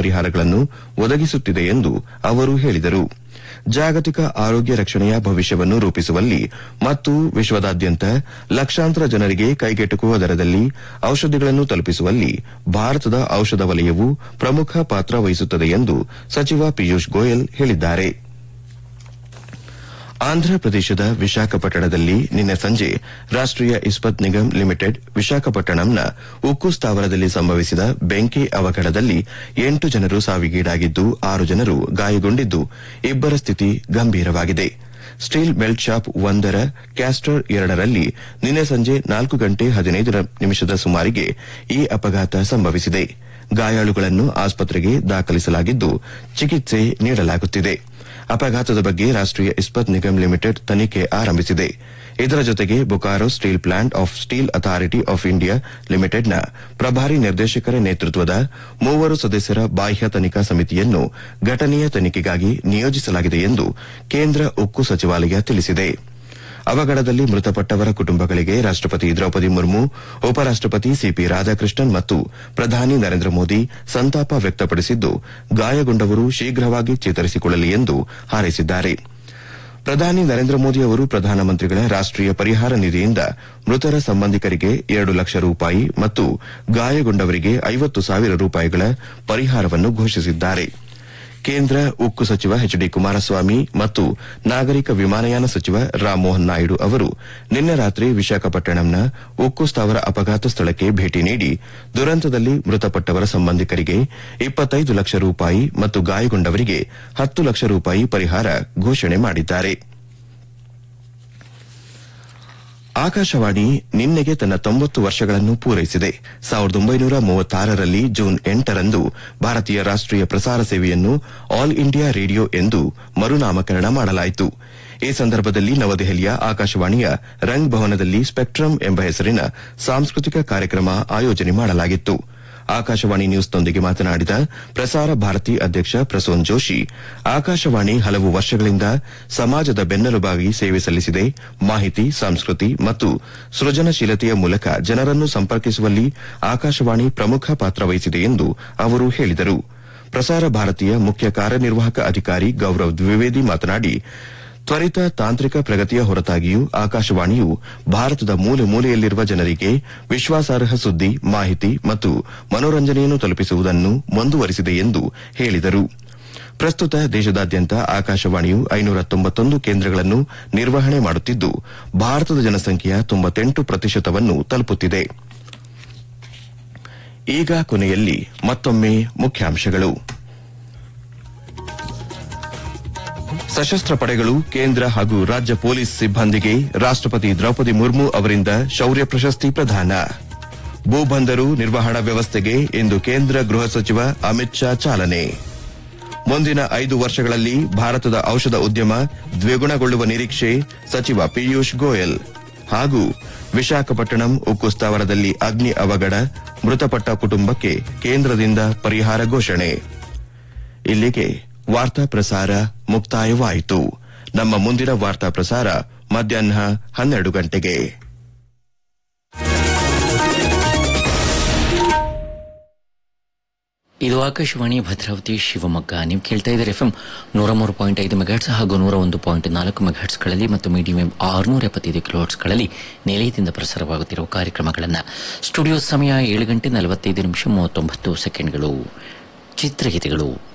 ಪರಿಹಾರಗಳನ್ನು ಒದಗಿಸುತ್ತಿದೆ ಎಂದು ಅವರು ಹೇಳಿದರು ಜಾಗತಿಕ ಆರೋಗ್ಯ ರಕ್ಷಣೆಯ ಭವಿಷ್ಯವನ್ನು ರೂಪಿಸುವಲ್ಲಿ ಮತ್ತು ವಿಶ್ವದಾದ್ಯಂತ ಲಕ್ಷಾಂತರ ಜನರಿಗೆ ಕೈಗೆಟುಕುವ ದರದಲ್ಲಿ ಔಷಧಿಗಳನ್ನು ತಲುಪಿಸುವಲ್ಲಿ ಭಾರತದ ಔಷಧ ವಲಯವು ಪ್ರಮುಖ ಪಾತ್ರ ವಹಿಸುತ್ತದೆ ಎಂದು ಸಚಿವ ಪಿಯೂಷ್ ಗೋಯಲ್ ಹೇಳಿದ್ದಾರೆ ಆಂಧ್ರಪ್ರದೇಶದ ವಿಶಾಖಪಟ್ಟಣದಲ್ಲಿ ನಿನ್ನೆ ಸಂಜೆ ರಾಷ್ಟೀಯ ಇಸ್ಪತ್ ನಿಗಮ್ ಲಿಮಿಟೆಡ್ ವಿಶಾಖಪಟ್ಟಣಂನ ಉಕ್ಕು ಸ್ಥಾವರದಲ್ಲಿ ಸಂಭವಿಸಿದ ಬೆಂಕಿ ಅವಘಡದಲ್ಲಿ ಎಂಟು ಜನರು ಸಾವಿಗೀಡಾಗಿದ್ದು ಆರು ಜನರು ಗಾಯಗೊಂಡಿದ್ದು ಇಬ್ಬರ ಸ್ಥಿತಿ ಗಂಭೀರವಾಗಿದೆ ಸ್ಟೀಲ್ ಮೆಲ್ಟ್ ಶಾಪ್ ಒಂದರ ಕ್ಯಾಸ್ಟರ್ ಎರಡರಲ್ಲಿ ನಿನ್ನೆ ಸಂಜೆ ನಾಲ್ಕು ಗಂಟೆ ಹದಿನೈದು ನಿಮಿಷದ ಸುಮಾರಿಗೆ ಈ ಅಪಘಾತ ಸಂಭವಿಸಿದೆ ಗಾಯಾಳುಗಳನ್ನು ಆಸ್ಪತ್ರೆಗೆ ದಾಖಲಿಸಲಾಗಿದ್ದು ಚಿಕಿತ್ಸೆ ನೀಡಲಾಗುತ್ತಿದೆ ಅಪಘಾತದ ಬಗ್ಗೆ ರಾಷ್ಟೀಯ ಇಸ್ಪತ್ ನಿಗಮ್ ಲಿಮಿಟೆಡ್ ತನಿಖೆ ಆರಂಭಿಸಿದೆ ಇದರ ಜೊತೆಗೆ Bokaro steel plant of steel authority of India ಲಿಮಿಟೆಡ್ನ ಪ್ರಭಾರಿ ನಿರ್ದೇಶಕರ ನೇತೃತ್ವದ ಮೂವರು ಸದಸ್ಯರ ಬಾಹ್ಯ ತನಿಖಾ ಸಮಿತಿಯನ್ನು ಘಟನೆಯ ತನಿಖೆಗಾಗಿ ನಿಯೋಜಿಸಲಾಗಿದೆ ಎಂದು ಕೇಂದ್ರ ಉಕ್ಕು ಸಚಿವಾಲಯ ತಿಳಿಸಿದೆ ಅವಘಡದಲ್ಲಿ ಮೃತಪಟ್ಟವರ ಕುಟುಂಬಗಳಿಗೆ ರಾಷ್ಟಪತಿ ದ್ರೌಪದಿ ಮುರ್ಮು ಉಪರಾಷ್ಟಪತಿ ಸಿಪಿ ರಾಧಾಕೃಷ್ಣನ್ ಮತ್ತು ಪ್ರಧಾನಿ ನರೇಂದ್ರ ಮೋದಿ ಸಂತಾಪ ವ್ಯಕ್ತಪಡಿಸಿದ್ದು ಗಾಯಗೊಂಡವರು ಶೀಘ್ರವಾಗಿ ಚೇತರಿಸಿಕೊಳ್ಳಲಿ ಎಂದು ಹಾರೈಸಿದ್ದಾರೆ ಪ್ರಧಾನಿ ನರೇಂದ್ರ ಮೋದಿ ಅವರು ಪ್ರಧಾನಮಂತ್ರಿಗಳ ರಾಷ್ಟೀಯ ಪರಿಹಾರ ನಿಧಿಯಿಂದ ಮೃತರ ಸಂಬಂಧಿಕರಿಗೆ ಎರಡು ಲಕ್ಷ ರೂಪಾಯಿ ಮತ್ತು ಗಾಯಗೊಂಡವರಿಗೆ ಐವತ್ತು ಸಾವಿರ ರೂಪಾಯಿಗಳ ಪರಿಹಾರವನ್ನು ಘೋಷಿಸಿದ್ದಾರೆ ಕೇಂದ್ರ ಉಕ್ಕು ಸಚಿವ ಎಚ್ ಡಿ ಕುಮಾರಸ್ವಾಮಿ ಮತ್ತು ನಾಗರಿಕ ವಿಮಾನಯಾನ ಸಚಿವ ರಾಮಮೋಹನ್ ನಾಯ್ಡು ಅವರು ನಿನ್ನೆ ರಾತ್ರಿ ವಿಶಾಖಪಟ್ಟಣಂನ ಉಕ್ಕು ಸ್ಥಾವರ ಅಪಘಾತ ಸ್ಥಳಕ್ಕೆ ಭೇಟಿ ನೀಡಿ ದುರಂತದಲ್ಲಿ ಮೃತಪಟ್ಟವರ ಸಂಬಂಧಿಕರಿಗೆ ಇಪ್ಪತ್ತೈದು ಲಕ್ಷ ರೂಪಾಯಿ ಮತ್ತು ಗಾಯಗೊಂಡವರಿಗೆ ಹತ್ತು ಲಕ್ಷ ರೂಪಾಯಿ ಪರಿಹಾರ ಘೋಷಣೆ ಮಾಡಿದ್ದಾರೆ ಆಕಾಶವಾಣಿ ನಿನ್ನೆಗೆ ತನ್ನ ತೊಂಬತ್ತು ವರ್ಷಗಳನ್ನು ಪೂರೈಸಿದೆ ಸಾವಿರದ ಒಂಬೈನೂರ ಮೂವತ್ತಾರರಲ್ಲಿ ಜೂನ್ ಎಂಟರಂದು ಭಾರತೀಯ ರಾಷ್ಟೀಯ ಪ್ರಸಾರ ಸೇವೆಯನ್ನು ಆಲ್ ಇಂಡಿಯಾ ರೇಡಿಯೋ ಎಂದು ಮರುನಾಮಕರಣ ಮಾಡಲಾಯಿತು ಈ ಸಂದರ್ಭದಲ್ಲಿ ನವದೆಹಲಿಯ ಆಕಾಶವಾಣಿಯ ರಂಗ್ ಭವನದಲ್ಲಿ ಸ್ಪೆಕ್ಟ್ರಮ್ ಎಂಬ ಹೆಸರಿನ ಸಾಂಸ್ಕೃತಿಕ ಕಾರ್ಯಕ್ರಮ ಆಯೋಜನೆ ಮಾಡಲಾಗಿತ್ತು ಆಕಾಶವಾಣಿ ನ್ಯೂಸ್ನೊಂದಿಗೆ ಮಾತನಾಡಿದ ಪ್ರಸಾರ ಭಾರತಿ ಅಧ್ಯಕ್ಷ ಪ್ರಸೂನ್ ಜೋಶಿ ಆಕಾಶವಾಣಿ ಹಲವು ವರ್ಷಗಳಿಂದ ಸಮಾಜದ ಬೆನ್ನೆಲುಬಾಗಿ ಸೇವೆ ಸಲ್ಲಿಸಿದೆ ಮಾಹಿತಿ ಸಂಸ್ಕೃತಿ ಮತ್ತು ಸೃಜನಶೀಲತೆಯ ಮೂಲಕ ಜನರನ್ನು ಸಂಪರ್ಕಿಸುವಲ್ಲಿ ಆಕಾಶವಾಣಿ ಪ್ರಮುಖ ಪಾತ್ರ ವಹಿಸಿದೆ ಎಂದು ಅವರು ಹೇಳಿದರು ಪ್ರಸಾರ ಭಾರತಿಯ ಮುಖ್ಯ ಕಾರ್ಯನಿರ್ವಾಹಕ ಅಧಿಕಾರಿ ಗೌರವ್ ದ್ವಿವೇದಿ ಮಾತನಾಡಿ ತ್ವರಿತ ತಾಂತ್ರಿಕ ಪ್ರಗತಿಯ ಹೊರತಾಗಿಯೂ ಆಕಾಶವಾಣಿಯು ಭಾರತದ ಮೂಲೆ ಮೂಲೆಯಲ್ಲಿರುವ ಜನರಿಗೆ ವಿಶ್ವಾಸಾರ್ಹ ಸುದ್ದಿ ಮಾಹಿತಿ ಮತ್ತು ಮನೋರಂಜನೆಯನ್ನು ತಲುಪಿಸುವುದನ್ನು ಮುಂದುವರಿಸಿದೆ ಎಂದು ಹೇಳಿದರು ಪ್ರಸ್ತುತ ದೇಶದಾದ್ಯಂತ ಆಕಾಶವಾಣಿಯು ಐನೂರ ತೊಂಬತ್ತೊಂದು ಕೇಂದ್ರಗಳನ್ನು ನಿರ್ವಹಣೆ ಮಾಡುತ್ತಿದ್ದು ಭಾರತದ ಜನಸಂಖ್ಯೆಯ ತೊಂಬತ್ತೆಂಟು ಪ್ರತಿಶತವನ್ನು ತಲುಪುತ್ತಿದೆ ಈಗ ಕೊನೆಯಲ್ಲಿ ಮತ್ತೊಮ್ಮೆ ಮುಖ್ಯಾಂಶಗಳು ಸಶಸ್ತ್ರ ಪಡೆಗಳು ಕೇಂದ್ರ ಹಾಗೂ ರಾಜ್ಯ ಪೊಲೀಸ್ ಸಿಬ್ಬಂದಿಗೆ ರಾಷ್ಟಪತಿ ದ್ರೌಪದಿ ಮುರ್ಮು ಅವರಿಂದ ಶೌರ್ಯ ಪ್ರಶಸ್ತಿ ಪ್ರದಾನ ಭೂಬಂದರು ನಿರ್ವಹಣಾ ವ್ಯವಸ್ಥೆಗೆ ಇಂದು ಕೇಂದ್ರ ಗೃಹ ಸಚಿವ ಅಮಿತ್ ಶಾ ಚಾಲನೆ ಮುಂದಿನ ಐದು ವರ್ಷಗಳಲ್ಲಿ ಭಾರತದ ಔಷಧ ಉದ್ಯಮ ದ್ವಿಗುಣಗೊಳ್ಳುವ ನಿರೀಕ್ಷೆ ಸಚಿವ ಪಿಯೂಷ್ ಗೋಯಲ್ ಹಾಗೂ ವಿಶಾಖಪಟ್ಟಣಂ ಉಕ್ಕು ಸ್ಥಾವರದಲ್ಲಿ ಅಗ್ನಿ ಅವಘಡ ಮೃತಪಟ್ಟ ಕುಟುಂಬಕ್ಕೆ ಕೇಂದ್ರದಿಂದ ಪರಿಹಾರ ಘೋಷಣೆ ಇಲ್ಲಿಗೆ ವಾರ್ತಾ ಪ್ರಸಾರ ಮುಕ್ತಾಯವಾಯಿತು ನಮ್ಮ ಮುಂದಿನ ವಾರ್ತಾ ಪ್ರಸಾರ ಮಧ್ಯಾಹ್ನ ಹನ್ನೆರಡು ಗಂಟೆಗೆ ಇದು ಆಕಾಶವಾಣಿ ಭದ್ರಾವತಿ ಶಿವಮೊಗ್ಗ ನೀವು ಕೇಳ್ತಾ ಇದ್ದಾರೆ ಎಫ್ ಎಂ ನೂರ ಮೂರು ಪಾಯಿಂಟ್ ಐದು ಮೆಗಾಟ್ಸ್ ಹಾಗೂ ನೂರ ಒಂದು ಪಾಯಿಂಟ್ ನಾಲ್ಕು ಮೆಗಾಟ್ಸ್ಗಳಲ್ಲಿ ಮತ್ತು ಮೀಡಿಯಂ ಎಂ ಆರುನೂರ ಎಪ್ಪತ್ತೈದು ಕಿಲೋಟ್ಸ್ಗಳಲ್ಲಿ ನಿಲಯದಿಂದ ಪ್ರಸಾರವಾಗುತ್ತಿರುವ ಕಾರ್ಯಕ್ರಮಗಳನ್ನು ಸ್ಟುಡಿಯೋ ಸಮಯ ಏಳು ಗಂಟೆ ನಲವತ್ತೈದು ನಿಮಿಷ ಮೂವತ್ತೊಂಬತ್ತು ಸೆಕೆಂಡ್ಗಳು ಚಿತ್ರಗೀತೆಗಳು